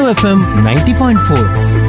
FM ninety point four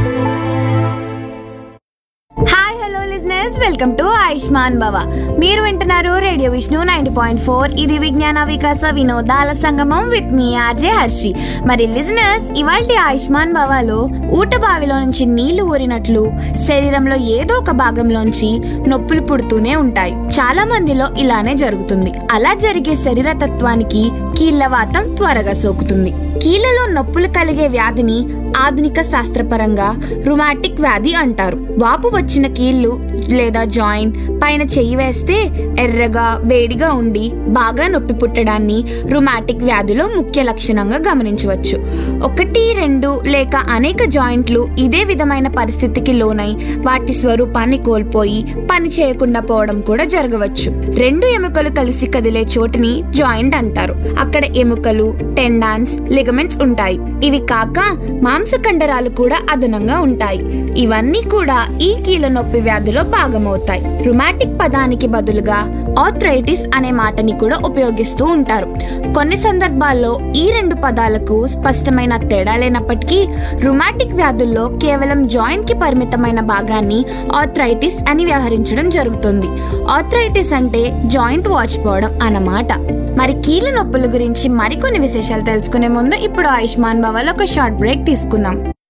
hi hello listeners welcome to Ayushman Bhava మీరు వింటున్నారు radio Vishnu ninety point four ఇది విజ్ఞాన వికాస వినోదాల సంగమం విత్ మీ ఆర్జే హర్షి మరి లిజనర్స్ ఇవాల్టి ఆయుష్మాన్ భవలో ఊట బావిలో నుంచి నీళ్లు ఊరినట్లు శరీరంలో ఏదో ఒక భాగంలోంచి నొప్పులు పుడుతూనే ఉంటాయి చాలా మందిలో ఇలానే జరుగుతుంది అలా జరిగే శరీర తత్వానికి కీళ్లవాతం త్వరగా సోకుతుంది కీళ్లలో నొప్పులు కలిగే వ్యాధిని ఆధునిక శాస్త్రపరంగా రుమాటిక్ వ్యాధి అంటారు వాపు వచ్చిన కీళ్లు లేదా జాయింట్ పైన చెయ్యి వేస్తే ఎర్రగా వేడిగా ఉండి బాగా నొప్పి పుట్టడాన్ని రుమాటిక్ వ్యాధిలో ముఖ్య లక్షణంగా గమనించవచ్చు ఒకటి రెండు లేక అనేక జాయింట్లు ఇదే విధమైన పరిస్థితికి లోనై వాటి స్వరూపాన్ని కోల్పోయి పని చేయకుండా పోవడం కూడా జరగవచ్చు రెండు ఎముకలు కలిసి కదిలే చోటుని జాయింట్ అంటారు అక్కడ ఎముకలు టెండాన్స్ లిగమెంట్స్ ఉంటాయి ఇవి కాక మాంసకండరాలు కూడా అదనంగా ఉంటాయి ఇవన్నీ కూడా ఈ కీళ్ళ నొప్పి వ్యాధిలో భాగమవుతాయి రుమాటిక్ పదానికి బదులుగా ఆర్థరైటిస్ అనే మాటని కూడా ఉపయోగిస్తూ ఉంటారు కొన్ని సందర్భాల్లో ఈ రెండు పదాలకు స్పష్టమైన తేడా లేనప్పటికీ రుమాటిక్ వ్యాధుల్లో కేవలం జాయింట్ కి పరిమితమైన భాగాన్ని ఆర్థరైటిస్ అని వ్యవహరించడం జరుగుతుంది ఆర్థరైటిస్ అంటే జాయింట్ వాచిపోవడం అన్నమాట మరి కీళ్ళ నొప్పుల గురించి మరికొన్ని విశేషాలు తెలుసుకునే ముందు ఇప్పుడు ఆయుష్మాన్ భవల్ ఒక షార్ట్ బ్రేక్ తీసుకుందాం